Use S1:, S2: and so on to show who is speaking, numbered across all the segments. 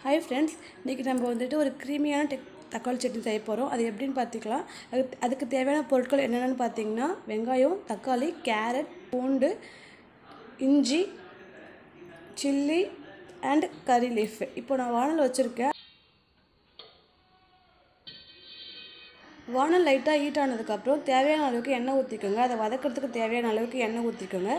S1: hi friends இன்றைக்கி நம்ம வந்துட்டு ஒரு க்ரீமியான டெக் தக்காளி சட்னி செய்ய போகிறோம் அது எப்படின்னு பார்த்துக்கலாம் அதுக்கு அதுக்கு தேவையான பொருட்கள் என்னென்னு பார்த்தீங்கன்னா வெங்காயம் தக்காளி கேரட் பூண்டு இஞ்சி சில்லி அண்ட் கறி லீஃப் இப்போ நான் வானல் வச்சுருக்கேன் வானல் லைட்டாக ஹீட் ஆனதுக்கப்புறம் தேவையான அளவுக்கு எண்ணெய் ஊற்றிக்கோங்க அதை வதக்கிறதுக்கு தேவையான அளவுக்கு எண்ணெய் ஊற்றிக்கோங்க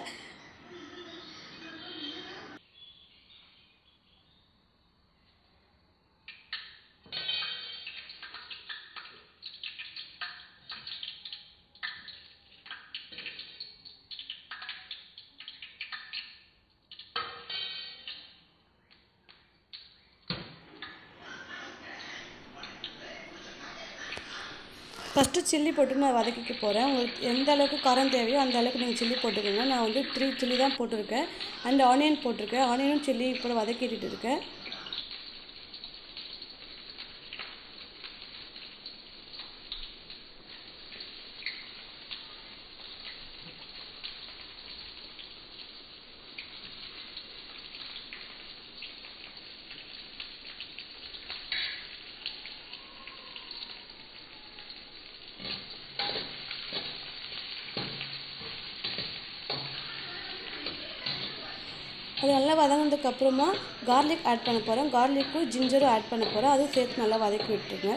S1: ஃபஸ்ட்டு சில்லி போட்டு நான் வதக்கிக்க போகிறேன் உங்களுக்கு எந்த அளவுக்கு காரம் தேவையோ அந்த அளவுக்கு நீங்கள் சில்லி போட்டுக்கோங்க நான் வந்து த்ரீ சில்லி தான் போட்டிருக்கேன் அண்ட் ஆனியன் போட்டிருக்கேன் ஆனியனும் சில்லி இப்போ வதக்கிட்டு இருக்கேன் அது நல்லா வதங்கினதுக்கு அப்புறமா கார்லிக் ஆட் பண்ண போகிறேன் கார்லிக்கும் ஜிஞ்சரும் ஆட் பண்ண போகிறேன் அதுவும் சேர்த்து நல்லா வதக்கி விட்டுருங்க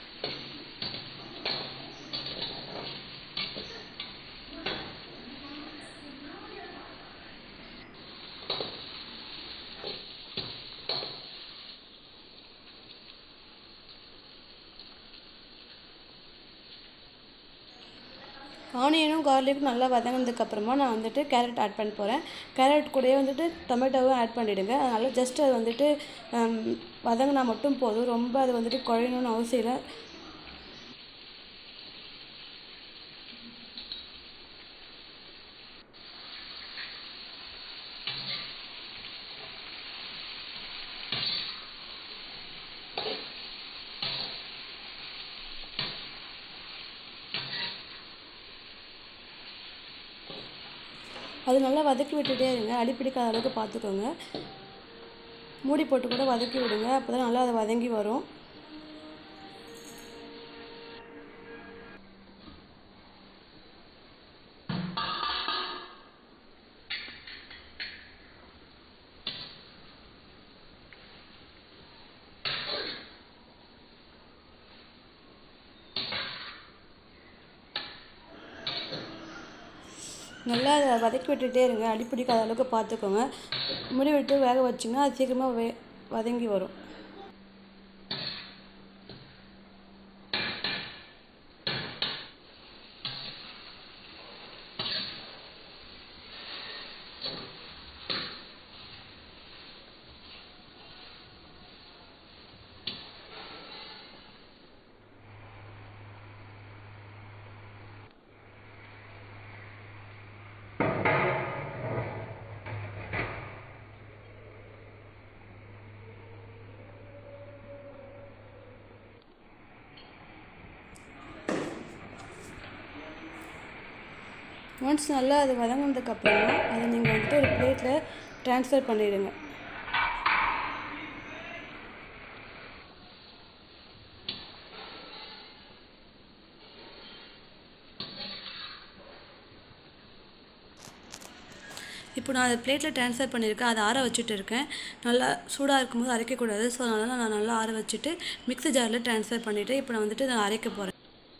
S1: ஆனியனும் கார்லிக்கும் நல்லா வதங்கினதுக்கப்புறமா நான் வந்துட்டு கேரட் ஆட் பண்ண போகிறேன் கேரட் கூடயே வந்துட்டு டொமேட்டோவும் ஆட் பண்ணிவிடுங்க அதனால் ஜஸ்ட் அது வந்துட்டு வதங்கினா மட்டும் போதும் ரொம்ப அது வந்துட்டு குழையணும்னு அவசியம் இல்லை அது நல்லா வதக்கி விட்டுட்டே இருங்க அடிப்பிடிக்காத அளவுக்கு பார்த்துக்கோங்க மூடி போட்டு கூட வதக்கி விடுங்க அப்போ தான் நல்லா அது வதங்கி வரும் நல்லா அதை வதக்கி விட்டுட்டே இருங்க அடிப்பிடிக்காத அளவுக்கு பார்த்துக்கோங்க முடி விட்டு வேக வச்சிங்கன்னா அது சீக்கிரமாக வே வதங்கி வரும் ஒன்ஸ் நல்லா அது வதங்கினதுக்கப்புறமா அதை நீங்கள் வந்துட்டு ஒரு பிளேட்டில் ட்ரான்ஸ்ஃபர் பண்ணிவிடுங்க இப்போ நான் அதை பிளேட்டில் ட்ரான்ஸ்ஃபர் பண்ணியிருக்கேன் அதை ஆற வச்சுட்டு இருக்கேன் நல்லா சூடாக இருக்கும்போது அரைக்கக்கூடாது ஸோ அதனால் நான் நல்லா ஆற வச்சுட்டு மிக்ஸி ஜாரில் ட்ரான்ஸ்ஃபர் பண்ணிவிட்டு இப்போ நான் வந்துட்டு நான் அரைக்க போகிறேன்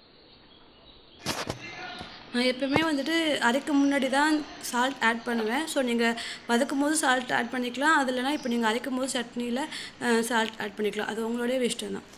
S1: நான் எப்போவுமே வந்துட்டு அரைக்க முன்னாடி தான் சால்ட் ஆட் பண்ணுவேன் ஸோ நீங்கள் வதக்கும் போது சால்ட் ஆட் பண்ணிக்கலாம் அது இல்லைனா இப்போ நீங்கள் அரைக்கும் போது சட்னியில் சால்ட் ஆட் பண்ணிக்கலாம் அது உங்களுடைய இஷ்டம் தான்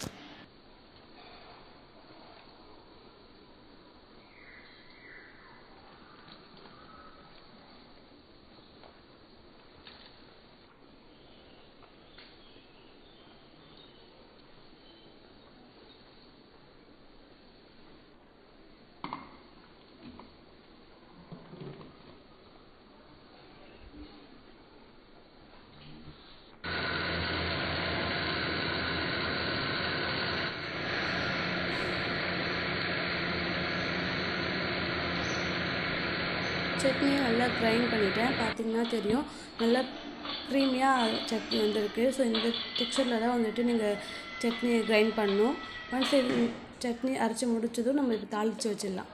S1: சட்னியை நல்லா கிரைண்ட் பண்ணிட்டேன் பார்த்தீங்கன்னா தெரியும் நல்லா க்ரீமியாக சட்னி வந்திருக்கு ஸோ இந்த டெக்ஸ்சரில் தான் வந்துட்டு நீங்கள் சட்னியை கிரைண்ட் பண்ணணும் ஒன்ஸ் இது சட்னி அரைச்சி முடிச்சதும் நம்ம இது தாளித்து வச்சிடலாம்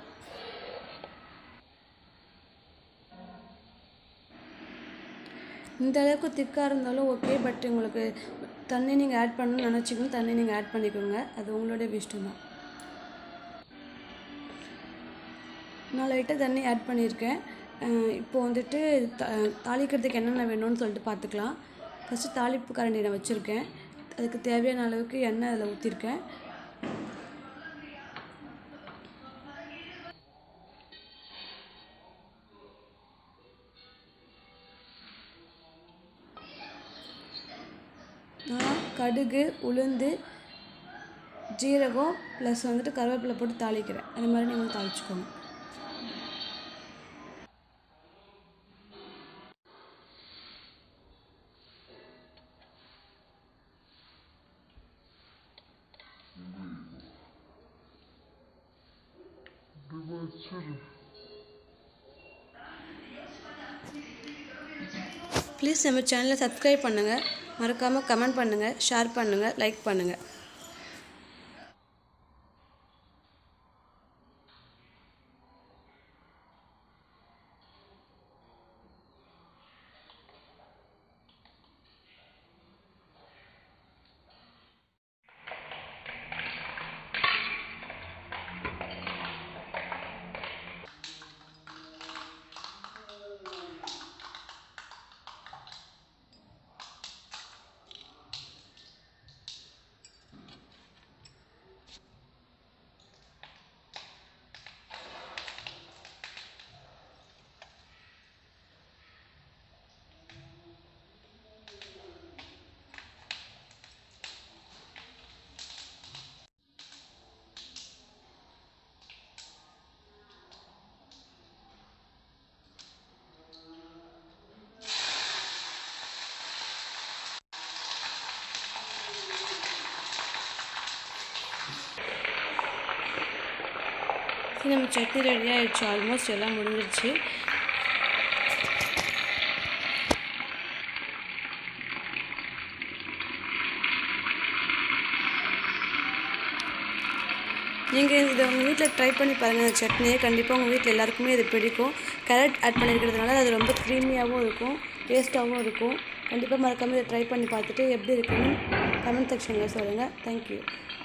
S1: இந்த அளவுக்கு திக்காக இருந்தாலும் ஓகே பட் உங்களுக்கு தண்ணி நீங்கள் ஆட் பண்ணணும்னு நினச்சிக்கணும் தண்ணி நீங்கள் ஆட் பண்ணிக்கோங்க அது உங்களுடைய இஷ்டம் தான் நான் லைட்டாக தண்ணி ஆட் பண்ணியிருக்கேன் இப்போ வந்துட்டு த தாளிக்கிறதுக்கு என்னென்ன வேணும்னு சொல்லிட்டு பார்த்துக்கலாம் ஃபஸ்ட்டு தாளிப்பு கரண்டி நான் வச்சுருக்கேன் அதுக்கு தேவையான அளவுக்கு எண்ணெய் அதில் ஊற்றிருக்கேன் நான் கடுகு உளுந்து ஜீரகம் ப்ளஸ் வந்துட்டு கருவேப்பிலை போட்டு தாளிக்கிறேன் அது மாதிரி நீங்கள் தாளிச்சுக்கோங்க ப்ளீஸ் நம்ம சேனலை சப்ஸ்கிரைப் பண்ணுங்கள் மறக்காமல் கமெண்ட் பண்ணுங்கள் ஷேர் பண்ணுங்கள் லைக் பண்ணுங்கள் சரி நம்ம சட்னி ரெடி ஆயிடுச்சு ஆல்மோஸ்ட் எல்லாம் முடிஞ்சிருச்சு நீங்கள் இதை உங்கள் வீட்டில் ட்ரை பண்ணி பாருங்கள் இந்த சட்னியை கண்டிப்பாக உங்கள் வீட்டில் எல்லாருக்குமே இது பிடிக்கும் கேரட் ஆட் பண்ணியிருக்கிறதுனால அது ரொம்ப க்ரீமியாகவும் இருக்கும் டேஸ்ட்டாகவும் இருக்கும் கண்டிப்பாக மறக்காமல் இதை ட்ரை பண்ணி பார்த்துட்டு எப்படி இருக்குன்னு கமெண்ட் செக்ஷனில் சொல்லுங்கள் தேங்க்யூ